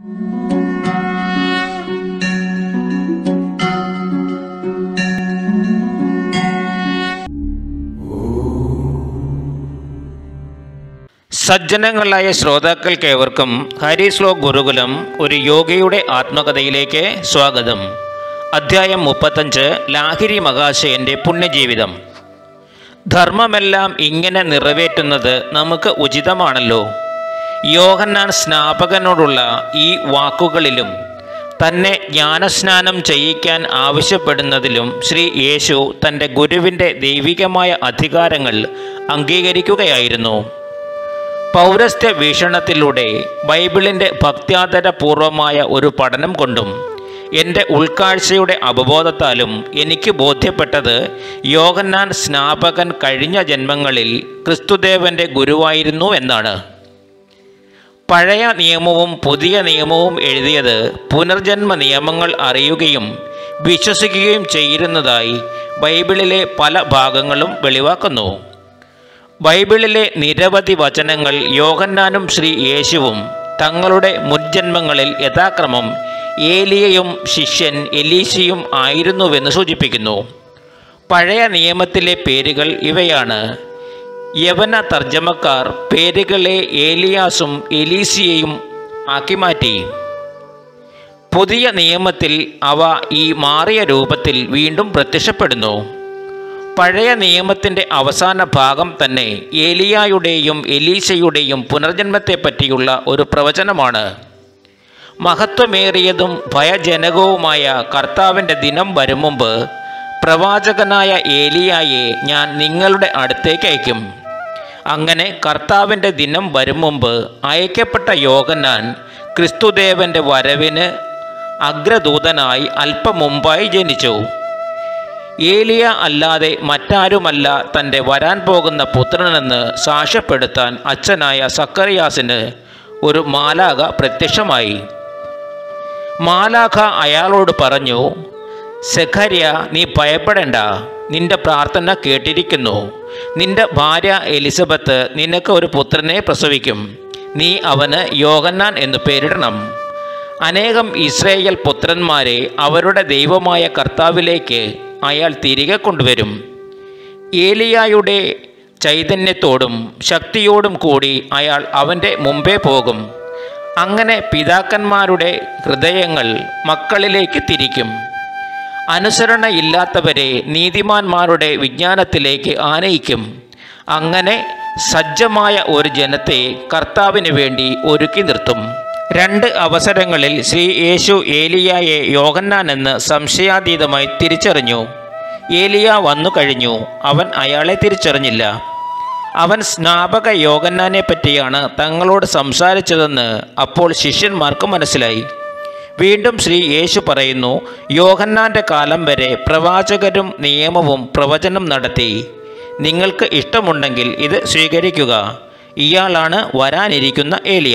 സജ്ജനങ്ങളായ ശ്രോതാക്കൾക്കേവർക്കും ഹരിസ്ലോ ഗുരുകുലം ഒരു യോഗയുടെ ആത്മകഥയിലേക്ക് സ്വാഗതം അധ്യായം മുപ്പത്തഞ്ച് ലാഹിരി മഹാശയൻ്റെ പുണ്യജീവിതം ധർമ്മമെല്ലാം ഇങ്ങനെ നിറവേറ്റുന്നത് നമുക്ക് ഉചിതമാണല്ലോ യോഹന്നാൻ സ്നാപകനോടുള്ള ഈ വാക്കുകളിലും തന്നെ ജ്ഞാനസ്നാനം ചെയ്യിക്കാൻ ആവശ്യപ്പെടുന്നതിലും ശ്രീ യേശു തൻ്റെ ഗുരുവിൻ്റെ ദൈവികമായ അധികാരങ്ങൾ അംഗീകരിക്കുകയായിരുന്നു പൗരസ്ത്യ വീക്ഷണത്തിലൂടെ ബൈബിളിൻ്റെ ഭക്ത്യാദരപൂർവമായ ഒരു പഠനം കൊണ്ടും എൻ്റെ ഉൾക്കാഴ്ചയുടെ അവബോധത്താലും എനിക്ക് ബോധ്യപ്പെട്ടത് യോഹന്നാൻ സ്നാപകൻ കഴിഞ്ഞ ജന്മങ്ങളിൽ ക്രിസ്തുദേവൻ്റെ ഗുരുവായിരുന്നു എന്നാണ് പഴയ നിയമവും പുതിയ നിയമവും എഴുതിയത് പുനർജന്മ നിയമങ്ങൾ അറിയുകയും വിശ്വസിക്കുകയും ചെയ്യുന്നതായി ബൈബിളിലെ പല ഭാഗങ്ങളും വെളിവാക്കുന്നു ബൈബിളിലെ നിരവധി വചനങ്ങൾ യോഹന്നാനും ശ്രീ യേശുവും തങ്ങളുടെ മുൻജന്മങ്ങളിൽ യഥാക്രമം ഏലിയയും ശിഷ്യൻ എലീശയും ആയിരുന്നുവെന്ന് സൂചിപ്പിക്കുന്നു പഴയ നിയമത്തിലെ പേരുകൾ ഇവയാണ് യവന തർജ്ജമക്കാർ പേരുകളെ ഏലിയാസും എലീസിയയും ആക്കി മാറ്റി പുതിയ നിയമത്തിൽ അവ ഈ മാറിയ രൂപത്തിൽ വീണ്ടും പ്രത്യക്ഷപ്പെടുന്നു പഴയ നിയമത്തിൻ്റെ അവസാന ഭാഗം തന്നെ ഏലിയായുടെയും എലീശയുടെയും പുനർജന്മത്തെപ്പറ്റിയുള്ള ഒരു പ്രവചനമാണ് മഹത്വമേറിയതും ഭയജനകവുമായ കർത്താവിൻ്റെ ദിനം വരും മുമ്പ് പ്രവാചകനായ ഏലിയായെ ഞാൻ നിങ്ങളുടെ അടുത്തേക്ക് അയക്കും അങ്ങനെ കർത്താവിൻ്റെ ദിനം വരും മുമ്പ് അയക്കപ്പെട്ട യോഗന്നാൻ ക്രിസ്തുദേവൻ്റെ വരവിന് അഗ്രദൂതനായി അല്പം മുമ്പായി ജനിച്ചു ഏലിയ അല്ലാതെ മറ്റാരുമല്ല തൻ്റെ വരാൻ പോകുന്ന പുത്രനെന്ന് സാക്ഷ്യപ്പെടുത്താൻ അച്ഛനായ സക്കറിയാസിന് ഒരു മാലാക പ്രത്യക്ഷമായി മാലാഖ അയാളോട് പറഞ്ഞു സെഖര്യ നീ ഭയപ്പെടേണ്ട നിന്റെ പ്രാർത്ഥന കേട്ടിരിക്കുന്നു നിന്റെ ഭാര്യ എലിസബത്ത് നിനക്ക് ഒരു പുത്രനെ പ്രസവിക്കും നീ അവന് യോഹന്നാൻ എന്ന് പേരിടണം അനേകം ഇസ്രയേൽ പുത്രന്മാരെ അവരുടെ ദൈവമായ കർത്താവിലേക്ക് അയാൾ തിരികെ കൊണ്ടുവരും ഏലിയായുടെ ചൈതന്യത്തോടും ശക്തിയോടും കൂടി അയാൾ അവൻ്റെ മുമ്പേ പോകും അങ്ങനെ പിതാക്കന്മാരുടെ ഹൃദയങ്ങൾ മക്കളിലേക്ക് തിരിക്കും അനുസരണയില്ലാത്തവരെ നീതിമാന്മാരുടെ വിജ്ഞാനത്തിലേക്ക് ആനയിക്കും അങ്ങനെ സജ്ജമായ ഒരു ജനത്തെ കർത്താവിന് വേണ്ടി ഒരുക്കി നിർത്തും രണ്ട് അവസരങ്ങളിൽ ശ്രീ യേശു ഏലിയായെ യോഹന്നാൻ എന്ന് സംശയാതീതമായി തിരിച്ചറിഞ്ഞു ഏലിയ വന്നു കഴിഞ്ഞു അവൻ അയാളെ തിരിച്ചറിഞ്ഞില്ല അവൻ സ്നാപക യോഗന്നാനെ പറ്റിയാണ് തങ്ങളോട് സംസാരിച്ചതെന്ന് അപ്പോൾ ശിഷ്യന്മാർക്ക് മനസ്സിലായി വീണ്ടും ശ്രീ യേശു പറയുന്നു യോഹന്നാൻ്റെ കാലം വരെ പ്രവാചകരും നിയമവും പ്രവചനം നടത്തി നിങ്ങൾക്ക് ഇഷ്ടമുണ്ടെങ്കിൽ ഇത് സ്വീകരിക്കുക ഇയാളാണ് വരാനിരിക്കുന്ന ഏലിയ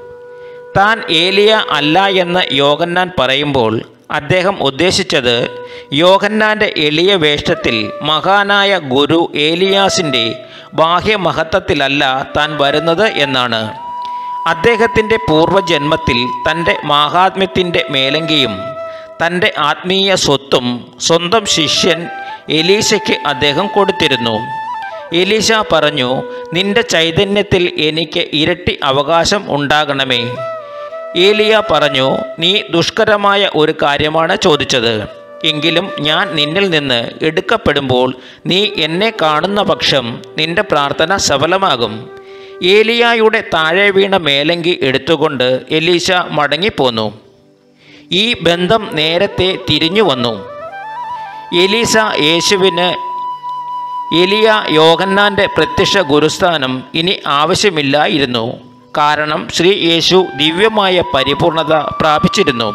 താൻ ഏലിയ അല്ല എന്ന് യോഹന്നാൻ പറയുമ്പോൾ അദ്ദേഹം ഉദ്ദേശിച്ചത് യോഹന്നാൻ്റെ എളിയ വേഷത്തിൽ മഹാനായ ഗുരു ഏലിയാസിൻ്റെ ബാഹ്യമഹത്വത്തിലല്ല താൻ വരുന്നത് എന്നാണ് അദ്ദേഹത്തിൻ്റെ പൂർവജന്മത്തിൽ തൻ്റെ മാഹാത്മ്യത്തിൻ്റെ മേലങ്കിയും തൻ്റെ ആത്മീയ സ്വത്തും സ്വന്തം ശിഷ്യൻ എലീശയ്ക്ക് അദ്ദേഹം കൊടുത്തിരുന്നു എലീശ പറഞ്ഞു നിന്റെ ചൈതന്യത്തിൽ എനിക്ക് ഇരട്ടി അവകാശം ഉണ്ടാകണമേ ഏലിയ പറഞ്ഞു നീ ദുഷ്കരമായ ഒരു കാര്യമാണ് ചോദിച്ചത് എങ്കിലും ഞാൻ നിന്നിൽ നിന്ന് എടുക്കപ്പെടുമ്പോൾ നീ എന്നെ കാണുന്ന പക്ഷം നിന്റെ പ്രാർത്ഥന സഫലമാകും ഏലിയായുടെ താഴെ വീണ മേലങ്കി എടുത്തുകൊണ്ട് എലീശ മടങ്ങിപ്പോന്നു ഈ ബന്ധം നേരത്തെ തിരിഞ്ഞു വന്നു എലീസ യേശുവിന് എലിയ യോഹന്നാൻ്റെ പ്രത്യക്ഷ ഗുരുസ്ഥാനം ഇനി ആവശ്യമില്ലായിരുന്നു കാരണം ശ്രീ യേശു ദിവ്യമായ പരിപൂർണത പ്രാപിച്ചിരുന്നു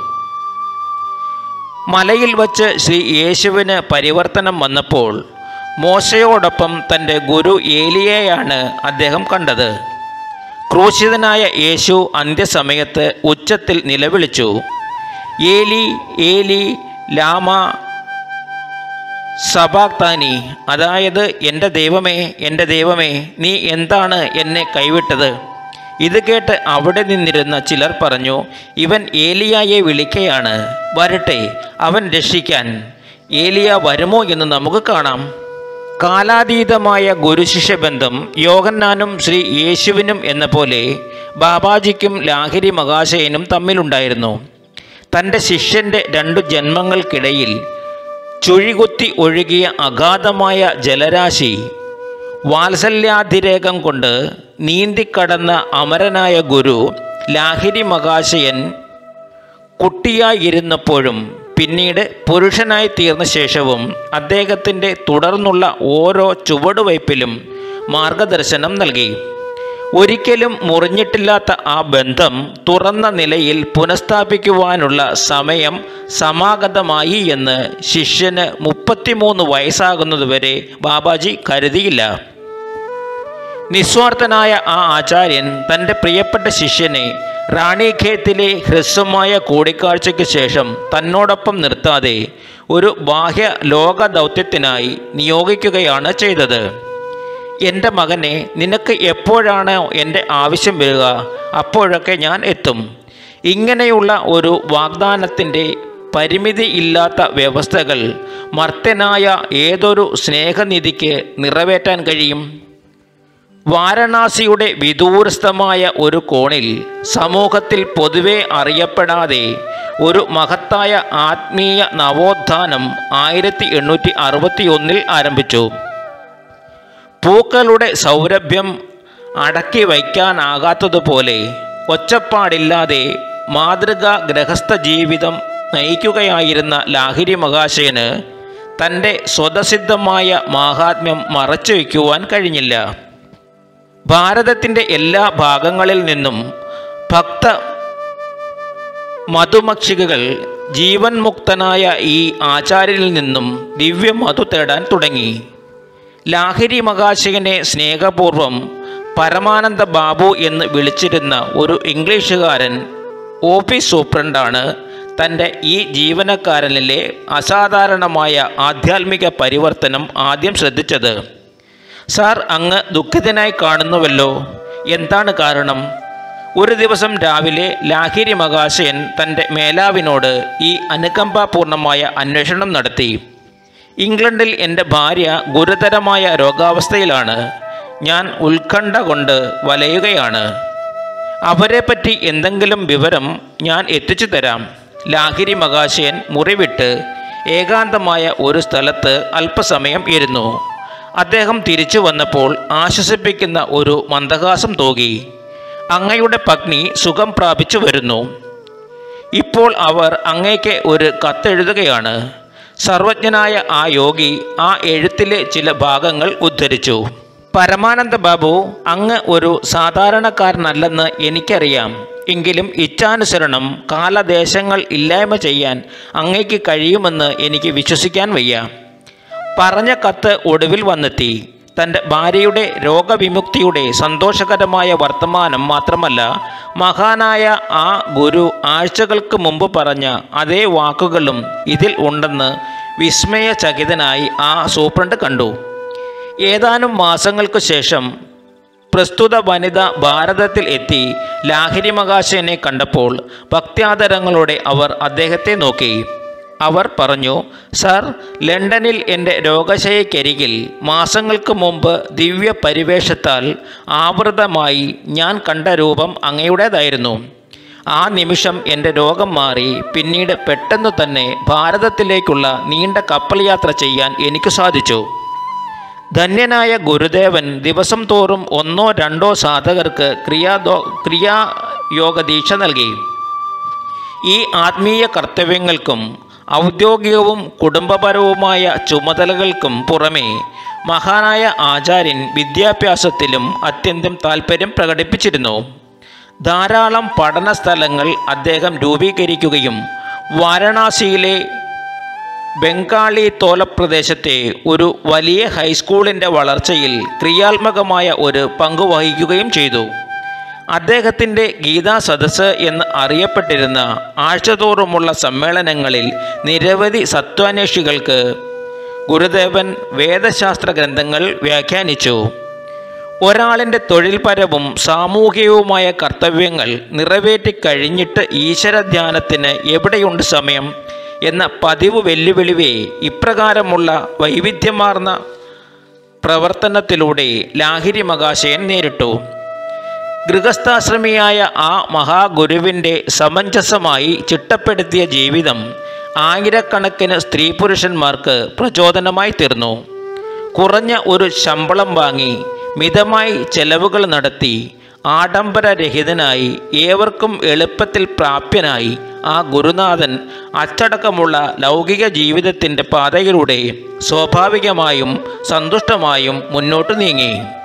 മലയിൽ വച്ച് ശ്രീ യേശുവിന് പരിവർത്തനം വന്നപ്പോൾ മോശയോടൊപ്പം തൻ്റെ ഗുരു ഏലിയയാണ് അദ്ദേഹം കണ്ടത് ക്രൂശിതനായ യേശു അന്ത്യസമയത്ത് ഉച്ചത്തിൽ നിലവിളിച്ചു ഏലി ഏലി ലാമ സബാക്താനി അതായത് എൻ്റെ ദൈവമേ എൻ്റെ ദൈവമേ നീ എന്താണ് എന്നെ കൈവിട്ടത് ഇത് കേട്ട് അവിടെ നിന്നിരുന്ന ചിലർ പറഞ്ഞു ഇവൻ ഏലിയായെ വിളിക്കയാണ് വരട്ടെ അവൻ രക്ഷിക്കാൻ ഏലിയ വരുമോ എന്ന് നമുക്ക് കാണാം കാലാതീതമായ ഗുരുശിഷ്യ ബന്ധം യോഗന്നാനും ശ്രീ യേശുവിനും എന്ന പോലെ ബാബാജിക്കും ലാഹിരി മകാശയനും തമ്മിലുണ്ടായിരുന്നു തൻ്റെ ശിഷ്യൻ്റെ രണ്ടു ജന്മങ്ങൾക്കിടയിൽ ചുഴികുത്തി ഒഴുകിയ അഗാധമായ ജലരാശി വാത്സല്യാതിരേകം കൊണ്ട് നീന്തിക്കടന്ന അമരനായ ഗുരു ലാഹിരി മകാശയൻ കുട്ടിയായിരുന്നപ്പോഴും പിന്നീട് പുരുഷനായി തീർന്ന ശേഷവും അദ്ദേഹത്തിൻ്റെ തുടർന്നുള്ള ഓരോ ചുവടുവയ്പ്പിലും മാർഗദർശനം നൽകി ഒരിക്കലും മുറിഞ്ഞിട്ടില്ലാത്ത ആ ബന്ധം തുറന്ന നിലയിൽ പുനഃസ്ഥാപിക്കുവാനുള്ള സമയം സമാഗതമായി എന്ന് ശിഷ്യന് മുപ്പത്തിമൂന്ന് വയസ്സാകുന്നതുവരെ ബാബാജി കരുതിയില്ല നിസ്വാർത്ഥനായ ആ ആചാര്യൻ തൻ്റെ പ്രിയപ്പെട്ട ശിഷ്യനെ റാണിഖേത്തിലെ ഹ്രസ്വമായ കൂടിക്കാഴ്ചയ്ക്ക് ശേഷം തന്നോടൊപ്പം നിർത്താതെ ഒരു ബാഹ്യ ലോക ദൗത്യത്തിനായി നിയോഗിക്കുകയാണ് ചെയ്തത് എൻ്റെ മകനെ നിനക്ക് എപ്പോഴാണ് എൻ്റെ ആവശ്യം വരിക അപ്പോഴൊക്കെ ഞാൻ എത്തും ഇങ്ങനെയുള്ള ഒരു വാഗ്ദാനത്തിൻ്റെ പരിമിതിയില്ലാത്ത വ്യവസ്ഥകൾ മർത്യനായ ഏതൊരു സ്നേഹനിധിക്ക് നിറവേറ്റാൻ കഴിയും വാരണാസിയുടെ വിദൂരസ്ഥമായ ഒരു കോണിൽ സമൂഹത്തിൽ പൊതുവെ അറിയപ്പെടാതെ ഒരു മഹത്തായ ആത്മീയ നവോത്ഥാനം ആയിരത്തി എണ്ണൂറ്റി അറുപത്തിയൊന്നിൽ ആരംഭിച്ചു പൂക്കളുടെ സൗരഭ്യം അടക്കി വയ്ക്കാനാകാത്തതുപോലെ ഒച്ചപ്പാടില്ലാതെ മാതൃകാ ഗ്രഹസ്ഥ ജീവിതം നയിക്കുകയായിരുന്ന ലാഹിരി മഹാശയന് തൻ്റെ സ്വതസിദ്ധമായ മാഹാത്മ്യം മറച്ചു വയ്ക്കുവാൻ കഴിഞ്ഞില്ല ഭാരതത്തിൻ്റെ എല്ലാ ഭാഗങ്ങളിൽ നിന്നും ഭക്ത മധുമക്ഷികൾ ജീവൻ മുക്തനായ ഈ ആചാര്യനിൽ നിന്നും ദിവ്യമധു തേടാൻ തുടങ്ങി ലാഹിരി മകാശകനെ സ്നേഹപൂർവം പരമാനന്ദ ബാബു എന്ന് വിളിച്ചിരുന്ന ഒരു ഇംഗ്ലീഷുകാരൻ ഓഫീസ് സൂപ്രണ്ടാണ് തൻ്റെ ഈ ജീവനക്കാരനിലെ അസാധാരണമായ ആധ്യാത്മിക പരിവർത്തനം ആദ്യം ശ്രദ്ധിച്ചത് സാർ അങ്ങ് ദുഃഖിതനായി കാണുന്നുവല്ലോ എന്താണ് കാരണം ഒരു ദിവസം രാവിലെ ലാഹിരി മകാശയൻ തൻ്റെ മേലാവിനോട് ഈ അനുകമ്പാപൂർണമായ അന്വേഷണം നടത്തി ഇംഗ്ലണ്ടിൽ എൻ്റെ ഭാര്യ ഗുരുതരമായ രോഗാവസ്ഥയിലാണ് ഞാൻ ഉത്കണ്ഠ കൊണ്ട് വലയുകയാണ് അവരെപ്പറ്റി എന്തെങ്കിലും വിവരം ഞാൻ എത്തിച്ചു തരാം ലാഹിരി മകാശയൻ മുറിവിട്ട് ഏകാന്തമായ ഒരു സ്ഥലത്ത് അല്പസമയം ഇരുന്നു അദ്ദേഹം തിരിച്ചു വന്നപ്പോൾ ആശ്വസിപ്പിക്കുന്ന ഒരു മന്ദഹാസം തോകി അങ്ങയുടെ പത്നി സുഖം പ്രാപിച്ചു വരുന്നു ഇപ്പോൾ അവർ അങ്ങേക്ക് ഒരു കത്തെഴുതുകയാണ് സർവജ്ഞനായ ആ യോഗി ആ എഴുത്തിലെ ചില ഭാഗങ്ങൾ ഉദ്ധരിച്ചു പരമാനന്ദ ബാബു അങ്ങ് ഒരു സാധാരണക്കാരനല്ലെന്ന് എനിക്കറിയാം എങ്കിലും ഇച്ഛാനുസരണം കാലദേശങ്ങൾ ഇല്ലായ്മ ചെയ്യാൻ അങ്ങേക്ക് കഴിയുമെന്ന് എനിക്ക് വിശ്വസിക്കാൻ വയ്യ പറഞ്ഞ കത്ത് ഒടുവിൽ വന്നെത്തി തൻ്റെ ഭാര്യയുടെ രോഗവിമുക്തിയുടെ സന്തോഷകരമായ വർത്തമാനം മാത്രമല്ല മഹാനായ ആ ഗുരു ആഴ്ചകൾക്ക് മുമ്പ് പറഞ്ഞ അതേ വാക്കുകളും ഇതിൽ ഉണ്ടെന്ന് വിസ്മയചകിതനായി ആ സൂപ്രണ്ട് കണ്ടു ഏതാനും മാസങ്ങൾക്ക് ശേഷം പ്രസ്തുത വനിത ഭാരതത്തിൽ എത്തി ലാഹിരി മകാശനെ കണ്ടപ്പോൾ ഭക്ത്യാദരങ്ങളോടെ അവർ അദ്ദേഹത്തെ നോക്കി അവർ പറഞ്ഞു സർ ലണ്ടനിൽ എൻ്റെ രോഗശയക്കരികിൽ മാസങ്ങൾക്ക് മുമ്പ് ദിവ്യ പരിവേഷത്താൽ ആവൃതമായി ഞാൻ കണ്ട രൂപം അങ്ങയുടേതായിരുന്നു ആ നിമിഷം എൻ്റെ രോഗം മാറി പിന്നീട് പെട്ടെന്ന് തന്നെ ഭാരതത്തിലേക്കുള്ള നീണ്ട കപ്പൽ യാത്ര ചെയ്യാൻ എനിക്ക് സാധിച്ചു ധന്യനായ ഗുരുദേവൻ ദിവസം തോറും ഒന്നോ രണ്ടോ സാധകർക്ക് ക്രിയാദോ ക്രിയായോഗ ദീക്ഷ നൽകി ഈ ആത്മീയ കർത്തവ്യങ്ങൾക്കും ഔദ്യോഗികവും കുടുംബപരവുമായ ചുമതലകൾക്കും പുറമേ മഹാനായ ആചാര്യൻ വിദ്യാഭ്യാസത്തിലും അത്യന്തം താൽപ്പര്യം പ്രകടിപ്പിച്ചിരുന്നു ധാരാളം പഠന സ്ഥലങ്ങൾ അദ്ദേഹം രൂപീകരിക്കുകയും വാരണാസിയിലെ ബംഗാളി തോലപ്രദേശത്തെ ഒരു വലിയ ഹൈസ്കൂളിൻ്റെ വളർച്ചയിൽ ക്രിയാത്മകമായ ഒരു പങ്ക് വഹിക്കുകയും ചെയ്തു അദ്ദേഹത്തിൻ്റെ ഗീതാ സദസ്സ് എന്ന് അറിയപ്പെട്ടിരുന്ന ആഴ്ചതോറുമുള്ള സമ്മേളനങ്ങളിൽ നിരവധി സത്വാന്വേഷികൾക്ക് ഗുരുദേവൻ വേദശാസ്ത്ര ഗ്രന്ഥങ്ങൾ വ്യാഖ്യാനിച്ചു ഒരാളിൻ്റെ തൊഴിൽപരവും സാമൂഹികവുമായ കർത്തവ്യങ്ങൾ നിറവേറ്റി കഴിഞ്ഞിട്ട് ഈശ്വരധ്യാനത്തിന് എവിടെയുണ്ട് സമയം എന്ന പതിവ് വെല്ലുവിളിവെ ഇപ്രകാരമുള്ള വൈവിധ്യമാർന്ന പ്രവർത്തനത്തിലൂടെ ലാഹിരി മകാശയൻ നേരിട്ടു ഗൃഹസ്ഥാശ്രമിയായ ആ മഹാഗുരുവിൻ്റെ സമഞ്ജസമായി ചിട്ടപ്പെടുത്തിയ ജീവിതം ആയിരക്കണക്കിന് സ്ത്രീ പുരുഷന്മാർക്ക് പ്രചോദനമായി തീർന്നു കുറഞ്ഞ ഒരു ശമ്പളം വാങ്ങി മിതമായി ചെലവുകൾ നടത്തി ആഡംബരരഹിതനായി ഏവർക്കും എളുപ്പത്തിൽ പ്രാപ്യനായി ആ ഗുരുനാഥൻ അച്ചടക്കമുള്ള ലൗകിക ജീവിതത്തിൻ്റെ പാതയിലൂടെ സ്വാഭാവികമായും സന്തുഷ്ടമായും മുന്നോട്ട് നീങ്ങി